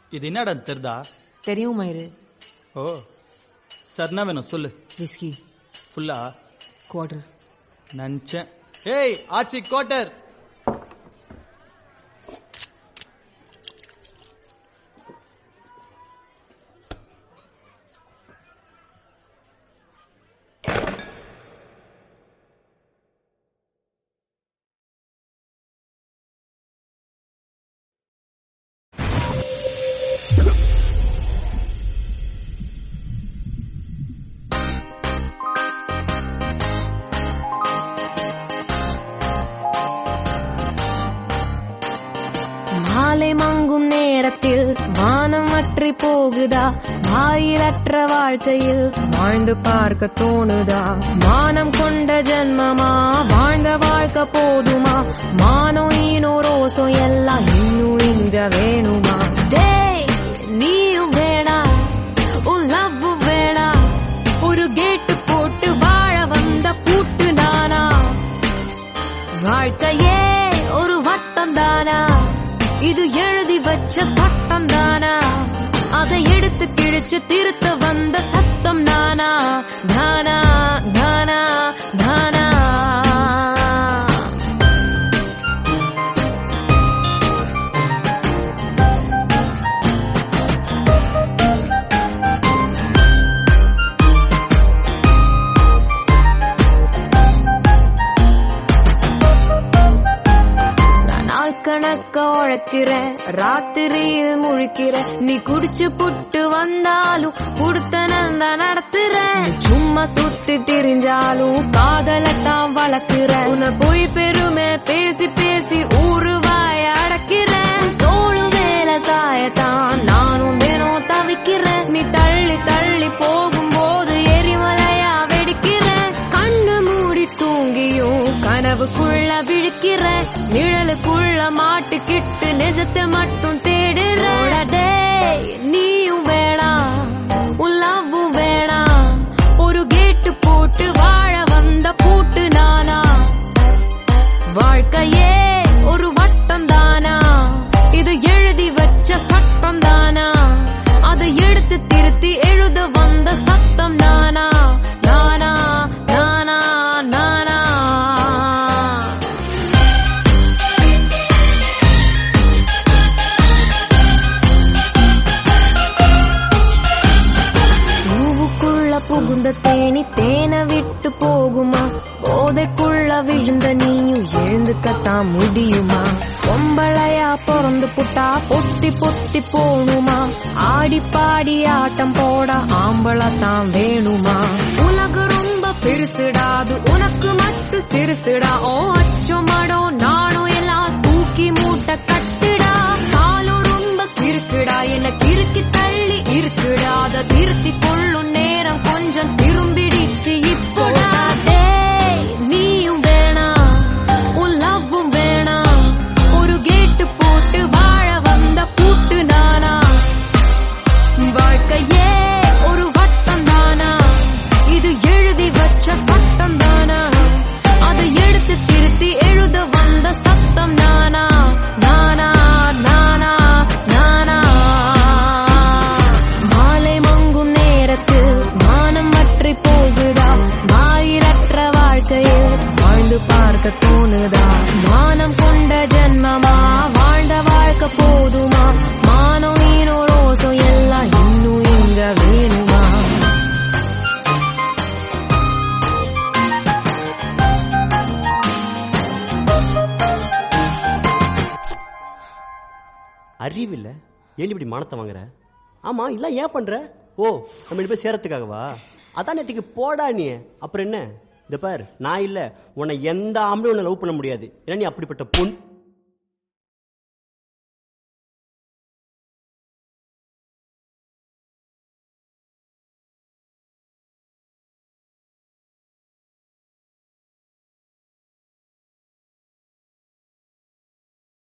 இது என்னடா தெரிதா தெரியும் மயிறு ஓ சார் என்ன வேணும் சொல்லு விஸ்கி ஃபுல்லா குவார்டர் நினச்சேன் ஏய் ஆச்சி கோட்டர் மாலை மங்கும் நேரத்தில் வானம் வற்றி போகுதா வாயிலற்ற வாழ்க்கையில் வாழ்ந்து பார்க்க தோணுதா மானம் கொண்ட ஜென்மமா வாழ்ந்த வாழ்க்கை போதுமா மானோ ஈனோ ரோசோ எல்லாம் இன்னும் இங்க வேணுமா டேய் நீயும் வேணா உன் லவ் வேணா ஒரு கேட்டு போட்டு வாழ வந்த பூட்டு நானா வாழ்க்கையே ஒரு வட்டம் தானா இது எழுதி வச்ச சட்டம் தானா அதை எடுத்து கிழிச்சு திருத்த வந்த சத்தம் நானா தானா தானா தானா நான் நாள் கணக்க உழைக்கிறேன் ராத்திரியில் முழிக்கிறேன் நீ குடிச்சு புட்டு வந்தாலும் குடுத்தனந்த நடத்துறேன் நீ சும்மா சுத்தி திரிஞ்சாலும் காதலத்தான் வளர்க்கிறேன் உன்னை போய் பெருமை பேசி பேசி ஊரு வாய அடக்கிறேன் தோளு மேல சாயத்தான் நானும் தினம் தவிக்கிறேன் நீ தள்ளி தள்ளி போகும்போது எரிமலையா வெடிக்கிறேன் கண்ணு மூடி தூங்கியும் கனவுக்குள்ள விழிக்கிற நிழலுக்குள்ள மாட்டுக்கிட்டு நிஜத்தை மட்டும் தேடுற டேய், நீயும் வேணாம் உன் லவ்வும் வேணாம் ஒரு கேட்டு போட்டு வாழ வந்த பூட்டு நானா வாழ்க்கையே ஒரு வட்டம் தானா இது எழுதி வச்ச சட்டம் தானா அதை எடுத்து திருத்தி எழுத வந்த சத்தம் நானா நானா நானா நானா பூவுக்குள்ள புகுந்த தேனி தேனை விட்டு போகுமா போதைக்குள்ள விழுந்த நீயும் எழுந்துக்கத்தான் முடியுமா பொம்பளையா பிறந்து புட்டா பொத்தி பொத்தி போணுமா ஆடி பாடி ஆட்டம் போட ஆம்பளை தான் வேணுமா உலகம் ரொம்ப பெருசுடாது உனக்கு மட்டும் சிறுசுடா ஓ அச்சோ மடோ நானும் எல்லாம் தூக்கி மூட்டை கட்டுடா காலும் ரொம்ப கிறுக்குடா என்ன கிறுக்கி தள்ளி இருக்குடா அத திருத்தி கொள்ளும் நேரம் கொஞ்சம் திரும்பிடிச்சு இப்போடா டேய், நீயும் வேணாம் உன் லவ்வும் வேணாம் ஒரு கேட்டு போட்டு வாழ வந்த பூட்டு நானா வாழ்க்கையே ஒரு வட்டம் தானா இது எழுதி வச்ச சட்டம் தானா அதை எடுத்து திருத்தி எழுத வந்த சத்தம் நானா நானா நானா நானா மாலை மங்கும் நேரத்தில் மானம் வற்றி போகுதா வாயிலற்ற வாழ்க்கையில் வாழ்ந்து பார்க்க தோணுதா மானம் கொண்ட ஜென்மமா வாழ்ந்த வாழ்க்கை போதுமா மானோ மீனோ ரோசோ எல்லாம் இன்னும் இங்க வேணுமா அறிவில்ல ஏன் இப்படி மானத்தை வாங்குற ஆமா இல்ல ஏன் பண்ற ஓ நம்ம ரெண்டு பேர் சேரத்துக்காகவா அதான் நேற்றுக்கு போடா நீ அப்புறம் என்ன இந்த பார் நான் இல்ல உன்னை எந்த ஆம்பளும் உன்னை லவ் பண்ண முடியாது ஏன்னா நீ அப்படிப்பட்ட பொன்